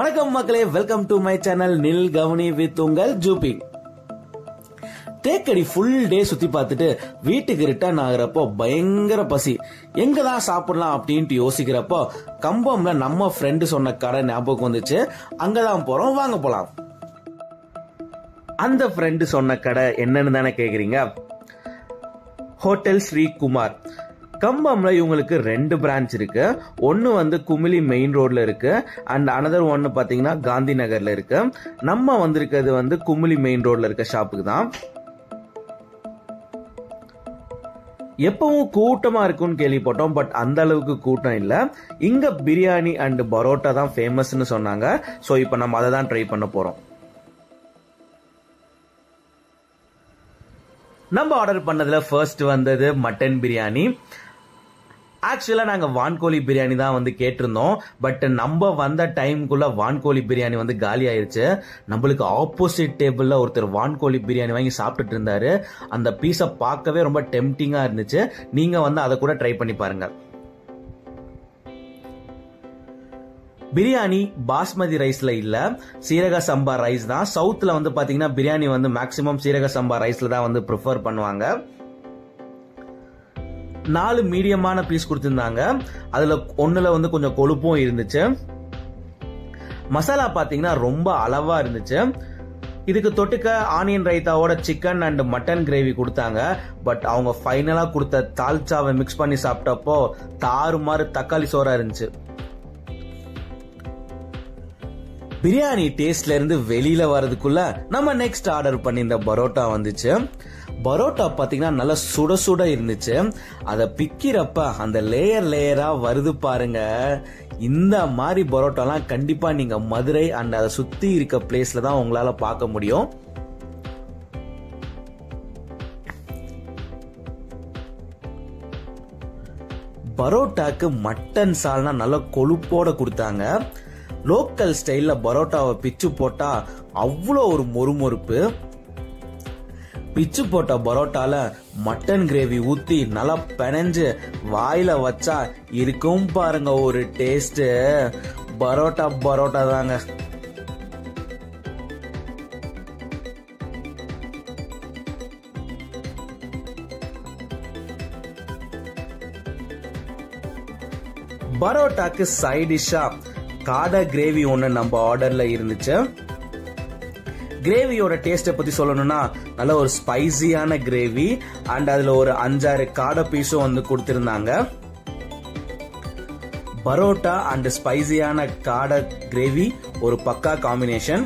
வணக்கம் மக்களே welcome to my channel நில் கவனி வித் உங்கள் ஜூபி தேக்கடி ஃபுல் டே சுத்தி பார்த்துட்டு வீட்டுக்கு ரிட்டர்ன் ஆகுறப்போ பயங்கர பசி எங்க தான் சாப்பிடலாம் அப்படின்ட்டு யோசிக்கிறப்போ கம்பம்ல நம்ம ஃப்ரெண்டு சொன்ன கடை ஞாபகம் வந்துச்சு அங்கதான் போறோம் வாங்க போலாம் அந்த ஃப்ரெண்டு சொன்ன கடை என்னன்னு தானே கேக்குறீங்க ஹோட்டல் ஸ்ரீகுமார் கம்பம்ல இவங்களுக்கு ரெண்டு பிரான்ச் இருக்கு ஒன்னு வந்து குமிலி மெயின் ரோட்ல இருக்கு அண்ட் அனதர் ஒன்னு பாத்தீங்கன்னா காந்தி நகர்ல இருக்கு நம்ம வந்திருக்கிறது வந்து குமிலி மெயின் ரோட்ல இருக்க ஷாப்புக்கு தான் எப்பவும் கூட்டமா இருக்கும்னு கேள்விப்பட்டோம் பட் அந்த அளவுக்கு கூட்டம் இல்ல இங்க பிரியாணி அண்ட் பரோட்டா தான் ஃபேமஸ்னு சொன்னாங்க ஸோ இப்போ நம்ம அதை தான் ட்ரை பண்ண போறோம் நம்ம ஆர்டர் பண்ணதுல ஃபர்ஸ்ட் வந்தது மட்டன் பிரியாணி ஆக்சுவலாக நாங்கள் வான்கோழி பிரியாணி தான் வந்து கேட்டிருந்தோம் பட் நம்ம வந்த டைமுக்குள்ள வான்கோழி பிரியாணி வந்து காலி ஆயிருச்சு நம்மளுக்கு ஆப்போசிட் டேபிளில் ஒருத்தர் வான்கோழி பிரியாணி வாங்கி சாப்பிட்டுட்டு இருந்தாரு அந்த பீஸை பார்க்கவே ரொம்ப டெம்டிங்காக இருந்துச்சு நீங்கள் வந்து அதை கூட ட்ரை பண்ணி பாருங்க பிரியாணி பாஸ்மதி ரைஸ்ல இல்ல சீரக சம்பா ரைஸ் தான் சவுத்ல வந்து பாத்தீங்கன்னா பிரியாணி வந்து மேக்சிமம் சீரக சம்பா ரைஸ்ல தான் வந்து ப்ரிஃபர் பண்ணுவாங்க நாலு மீடியமான பீஸ் கொடுத்திருந்தாங்க அதுல ஒண்ணுல வந்து கொஞ்சம் கொழுப்பும் இருந்துச்சு மசாலா பாத்தீங்கன்னா ரொம்ப அளவா இருந்துச்சு இதுக்கு தொட்டுக்க ஆனியன் ரைத்தாவோட சிக்கன் அண்ட் மட்டன் கிரேவி கொடுத்தாங்க பட் அவங்க ஃபைனலா கொடுத்த தால்ச்சாவை மிக்ஸ் பண்ணி சாப்பிட்டப்போ தாறுமாறு தக்காளி சோறா இருந்துச்சு பிரியாணி டேஸ்ட்ல இருந்து வெளியில வர்றதுக்குள்ள நம்ம நெக்ஸ்ட் ஆர்டர் பண்ணியிருந்த பரோட்டா வந்துச்சு பரோட்டா பாத்தீங்கன்னா நல்லா சுட சுட இருந்துச்சு அதை பிக்கிறப்ப அந்த லேயர் லேயரா வருது பாருங்க இந்த மாதிரி பரோட்டாலாம் கண்டிப்பா நீங்க மதுரை அண்ட் அதை சுத்தி இருக்க பிளேஸ்ல தான் உங்களால பார்க்க முடியும் பரோட்டாக்கு மட்டன் சால்னா நல்ல கொழுப்போட கொடுத்தாங்க லோக்கல் ஸ்டைல்ல பரோட்டாவை பிச்சு போட்டா அவ்வளோ ஒரு மொறுமொறுப்பு பிச்சு போட்ட பரோட்டால மட்டன் கிரேவி ஊத்தி நல்லா பெனஞ்சு வாயில வச்சா இருக்கும் பாருங்க ஒரு டேஸ்ட் பரோட்டா பரோட்டா தாங்க பரோட்டாக்கு சைட் டிஷ்ஷா காடை கிரேவி ஒன்று நம்ம ஆர்டர்ல இருந்துச்சு கிரேவியோட டேஸ்ட்டை பத்தி சொல்லணும்னா நல்ல ஒரு ஸ்பைசியான கிரேவி அண்ட் அதுல ஒரு அஞ்சாறு காடை பீஸும் வந்து கொடுத்திருந்தாங்க பரோட்டா அண்ட் ஸ்பைசியான காடை கிரேவி ஒரு பக்கா காம்பினேஷன்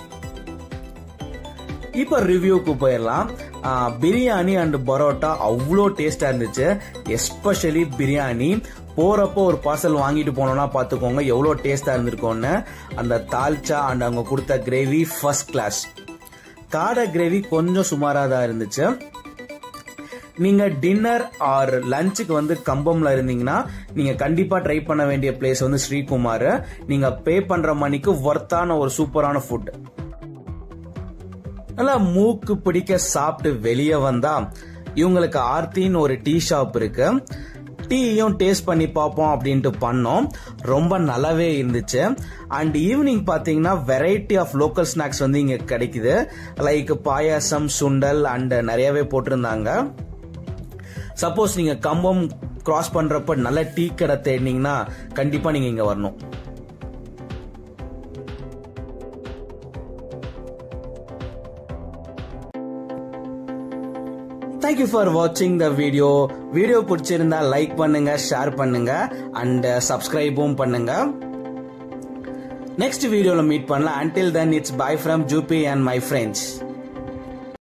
இப்போ ரிவ்யூக்கு போயிடலாம் பிரியாணி அண்ட் பரோட்டா அவ்வளோ டேஸ்டா இருந்துச்சு எஸ்பெஷலி பிரியாணி போறப்போ ஒரு பார்சல் வாங்கிட்டு போனோம்னா பார்த்துக்கோங்க எவ்வளோ டேஸ்டா இருந்திருக்கும்னு அந்த தால்ச்சா அண்ட் அவங்க கொடுத்த கிரேவி ஃபர்ஸ்ட் கிளாஸ் காடை கிரேவி கொஞ்சம் சுமாராக தான் இருந்துச்சு நீங்க டின்னர் ஆர் லஞ்சுக்கு வந்து கம்பம்ல இருந்தீங்கன்னா நீங்க கண்டிப்பா ட்ரை பண்ண வேண்டிய பிளேஸ் வந்து ஸ்ரீகுமார் நீங்க பே பண்ற மணிக்கு ஒர்த்தான ஒரு சூப்பரான ஃபுட் நல்லா மூக்கு பிடிக்க சாப்பிட்டு வெளியே வந்தா இவங்களுக்கு ஆர்த்தின்னு ஒரு டீ ஷாப் இருக்கு டீயும் டேஸ்ட் பண்ணி பார்ப்போம் அப்படின்ட்டு பண்ணோம் ரொம்ப நல்லாவே இருந்துச்சு அண்ட் ஈவினிங் பார்த்தீங்கன்னா வெரைட்டி ஆஃப் லோக்கல் ஸ்நாக்ஸ் வந்து இங்கே கிடைக்குது லைக் பாயாசம் சுண்டல் அண்ட் நிறையவே போட்டிருந்தாங்க சப்போஸ் நீங்கள் கம்பம் கிராஸ் பண்ணுறப்ப நல்ல டீ கடை தேடினீங்கன்னா கண்டிப்பாக நீங்கள் இங்கே வரணும் தேங்க்யூ ஃபார் வாட்சிங் த வீடியோ வீடியோ பிடிச்சிருந்தா லைக் பண்ணுங்க ஷேர் பண்ணுங்க அண்ட் சப்ஸ்கிரைபும் பண்ணுங்க நெக்ஸ்ட் வீடியோல மீட் பண்ணலாம் until then it's bye from Jubi and my friends